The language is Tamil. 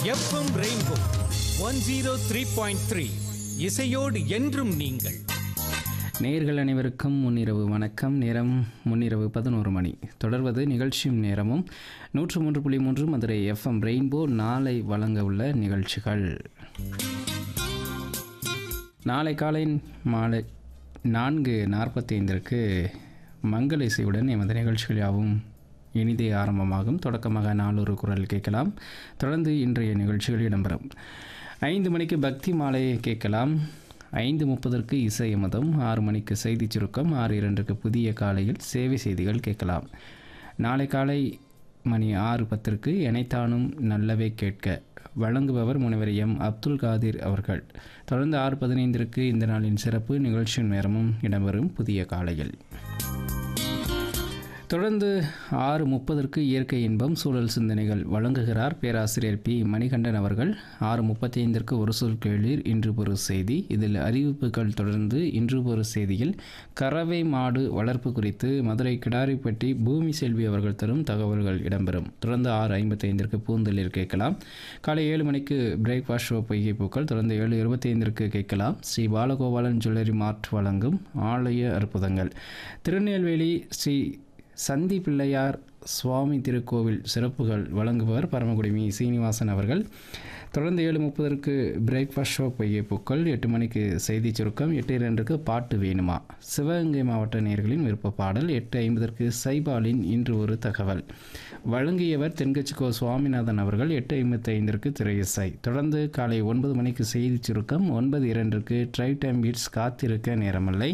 FM rainbow one zero three point three இசையோடு என்றும் நீங்கள் நேயர்கள் அனைவருக்கும் முன்னிரவு வணக்கம் நேரம் முன்னிரவு பதினோரு மணி தொடர்வது நிகழ்ச்சியும் நேரமும் நூற்று மூன்று புள்ளி மூன்று மதுரை எஃப்எம் ரெயின்போ நாளை வழங்க உள்ள நிகழ்ச்சிகள் நாளை காலை மாலை நான்கு நாற்பத்தி ஐந்திற்கு மங்கள இசையுடன் எமது நிகழ்ச்சிகள் யாவும் இனிதே ஆரம்பமாகும் தொடக்கமாக நாளொரு குரல் கேட்கலாம் தொடர்ந்து இன்றைய நிகழ்ச்சிகள் இடம்பெறும் ஐந்து மணிக்கு பக்தி மாலையை கேட்கலாம் ஐந்து முப்பதற்கு இசை மதம் ஆறு மணிக்கு செய்தி சுருக்கம் ஆறு இரண்டுக்கு புதிய காலையில் சேவை செய்திகள் கேட்கலாம் நாளை காலை மணி ஆறு பத்திற்கு எனைத்தானும் நல்லவே கேட்க வழங்குபவர் முனைவர் எம் அப்துல் காதிர் அவர்கள் தொடர்ந்து ஆறு பதினைந்திற்கு இந்த நாளின் சிறப்பு நிகழ்ச்சியின் நேரமும் இடம்பெறும் புதிய காலையில் தொடர்ந்து ஆறு முப்பதற்கு இயற்கை இன்பம் சூழல் சிந்தனைகள் வழங்குகிறார் பேராசிரியர் பி மணிகண்டன் அவர்கள் ஆறு முப்பத்தி ஐந்திற்கு ஒரு சொல் கேளீர் இன்று ஒரு செய்தி இதில் அறிவிப்புகள் தொடர்ந்து இன்று ஒரு செய்தியில் கறவை மாடு வளர்ப்பு குறித்து மதுரை கிடாரிப்பட்டி பூமி செல்வி அவர்கள் தரும் தகவல்கள் இடம்பெறும் தொடர்ந்து ஆறு ஐம்பத்தி ஐந்திற்கு பூந்தளிர் கேட்கலாம் காலை ஏழு மணிக்கு பிரேக்ஃபாஸ்ட் ஷோ பொய்கை பூக்கள் தொடர்ந்து ஏழு இருபத்தி ஐந்திற்கு கேட்கலாம் ஸ்ரீ பாலகோபாலன் ஜுவல்லரி மார்ட் வழங்கும் ஆலய அற்புதங்கள் திருநெல்வேலி ஸ்ரீ சந்தி பிள்ளையார் சுவாமி திருக்கோவில் சிறப்புகள் வழங்குபவர் பரமக்குடிமி சீனிவாசன் அவர்கள் தொடர்ந்து ஏழு முப்பதற்கு பிரேக்ஃபாஸ்ட் ஷோ பொய்யை பூக்கள் எட்டு மணிக்கு செய்தி சுருக்கம் எட்டு இரண்டுக்கு பாட்டு வேணுமா சிவகங்கை மாவட்ட நேர்களின் விருப்ப பாடல் எட்டு ஐம்பதற்கு சைபாலின் இன்று ஒரு தகவல் வழங்கியவர் தென்கட்சிக்கோ சுவாமிநாதன் அவர்கள் எட்டு ஐம்பத்தி ஐந்திற்கு திரையிசை தொடர்ந்து காலை ஒன்பது மணிக்கு செய்தி சுருக்கம் ஒன்பது இரண்டுக்கு ட்ரை டைம் பீட்ஸ் காத்திருக்க நேரமில்லை